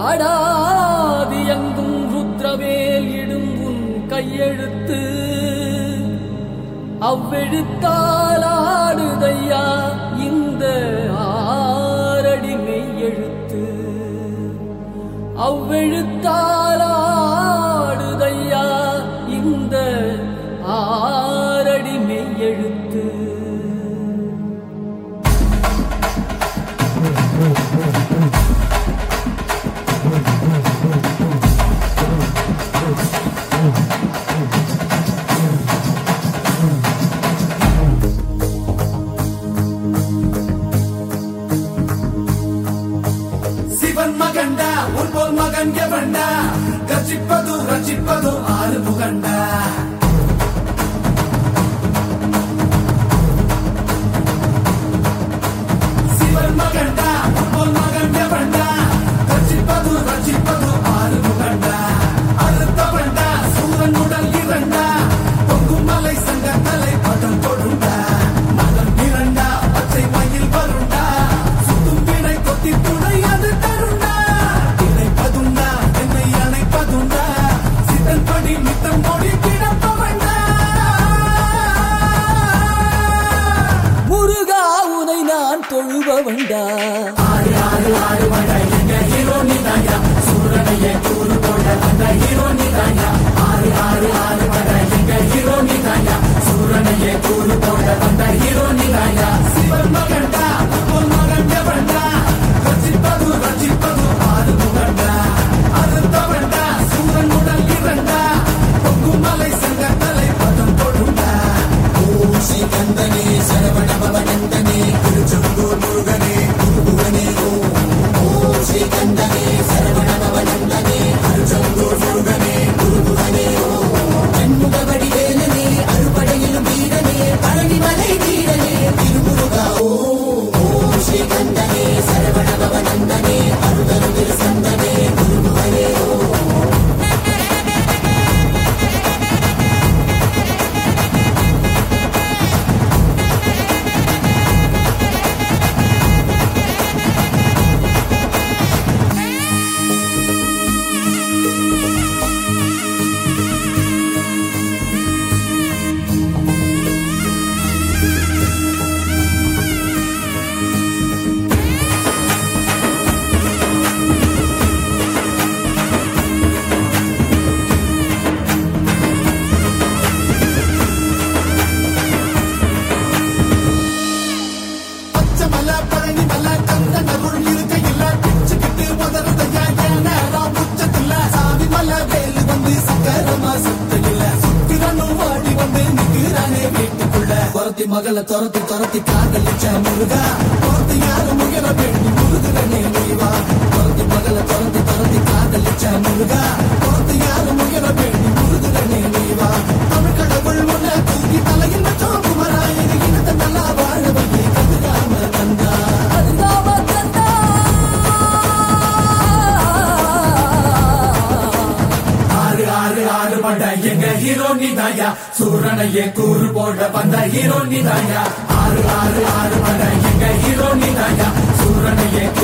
ஆடாதியங்கும் ருத்ரவேல் இடும் உன் கையெழுத்து அவ்வெழுத்தால் ஆடுதையா இந்த ஆரடி மெய்யெழுத்து அவ்வெழுத்தால் ஆடுதையா இந்த ஆரடி மெய்யெழுத்து சிவன் மகண்டா உன் போல் மகன் எவண்டா கர்ஜிப்பது ரட்சிப்பது ஆறு முகண்டா சிவன் மகண்டா உன் போல் மகன் எவண்டா கர்ஜிப்பது ரட்சிப்பது ஆறு முகண்டா அறுத்தவண்டா சூரன் உடல் இரண்டா பொங்கும் மலை சங்க தலை பதம் கொடுண்டா மகன் இரண்டா பச்சை மயில் வருண்டா சுத்தும் வினை கொத்தி துணை அது தருண்டா இணைப்பதுண்டா என்னை அணைப்பதுண்டா சித்தன் படி மித்தம் மொழி கிடப்பவண்டா முருகா உனை நான் தொழுபவண்டா ஆறு ஆறு ஆறு வட எங்க ஹீரோ நீதாயா சூரனையே கூறு போட வந்த ஹீரோ நீதாயா ஆறு ஆறு ஆறு வட எங்க ஹீரோ நீதாயா சூரனையே கூறு போட வந்த ஹீரோ நீதாயா சிவன் மகன்டா உன் மகன் எவன்டா ரசிப்பது ரசிப்பது ஆறு முகண்டா அறுத்தவன்டா சூரன் உடல் இரண்டா பொங்கும் மலை சங்க தலை பதம் கொடுண்டா ஓம் ஸ்ரீ கந்தனே சரவண பவனந்தனே திருச்செந்தூர் முருகனே குருகுகனே ஓம் ஓம் ஸ்ரீ கந்தனே சரவண பவனந்தனே திருச்செந்தூர் முருகனே குருகுகனே ஓம் கண்முகவடி வேலனே அறுபடையிலும் வீரனே பழனிமலை வீரனே திருமுருகா ஓம் ஓம் ஸ்ரீ கந்தனே சரவண பவனந்தனே அருதரு சந்தனே குருகுகனே ஓம் பச்சைமலை பழனிமலை கந்தன் அருள் இருக்கையில் பிச்சுக்கிட்டு உதறதையா ஏனாராம் உச்சத்தில் சாமி மலை வேலு வந்து சக்கரமா சுத்தையில் சுத்திரனும் வாடி வந்து நிக்கிறானே வீட்டுக்குள்ள துரத்தி மகளை துரத்தி துரத்தி காதலிச்ச முருகா துரத்தி யாரும் முயல வேண்டி முருகனே நீவா துரத்தி மகளை துரத்தி துரத்தி காதலிச்ச முருகா துரத்தி யாரும் முயல வேண்டி முருகனே நீவா தமிழ் கடவுள் முன்ன தூக்கி தலையில் வச்சோம் குமராயன் இனத்தை நல்லா வாழ வையே கதிராம தந்தா அதுதாவா தந்தா ஆறு ஆறு ஆறு பண்ட எங்க ஹீரோ நீதாயா சூரனையே கூறு போட வந்த ஹீரோ நீதாயா ஆறு ஆறு ஆறு பண்ட எங்க ஹீரோ நீதாயா சூரனையே